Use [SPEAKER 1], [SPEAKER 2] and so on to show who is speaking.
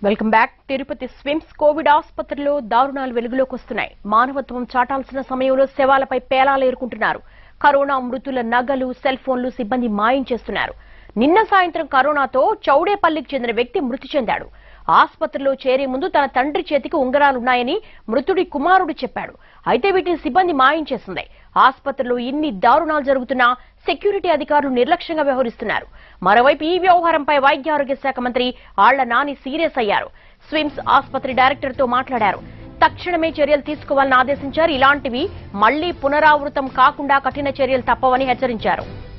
[SPEAKER 1] welcome back Tirupati SVIMS Covid ఆసుపత్రిలో దారుణాలు వెలుగులోకి వస్తున్నాయి మానవత్వం చాటాల్సిన సమయంలో శవాలపై పేలాలు ఏరుకుంటున్నారు కరోనా మృతుల నగలు సెల్ ఫోన్లు సిబ్బంది మాయం చేస్తున్నారు నిన్న సాయంత్రం కరోనాతో చౌడేపల్లికి చెందిన వ్యక్తి మృతి చెందాడు ఆసుపత్రిలో చేరే ముందు తన తండ్రి చేతికి ఉంగరాలున్నాయని మృతుడి కుమారుడు చెప్పాడు అయితే వీటిని సిబ్బంది మాయం చేసింది ఆసుపత్రిలో ఇన్ని దారుణాలు జరుగుతున్నా సెక్యూరిటీ అధికారులు నిర్లక్ష్యంగా వ్యవహరిస్తున్నారు మరోవైపు ఈ వ్యవహారంపై వైద్య ఆరోగ్య శాఖ మంత్రి ఆళ్ల నాని సీరియస్ అయ్యారు స్విమ్స్ ఆసుపత్రి డైరెక్టర్ తో మాట్లాడారు తక్షణమే చర్యలు తీసుకోవాలని ఆదేశించారు ఇలాంటివి మళ్లీ పునరావృతం కాకుండా కఠిన చర్యలు తప్పవని హెచ్చరించారు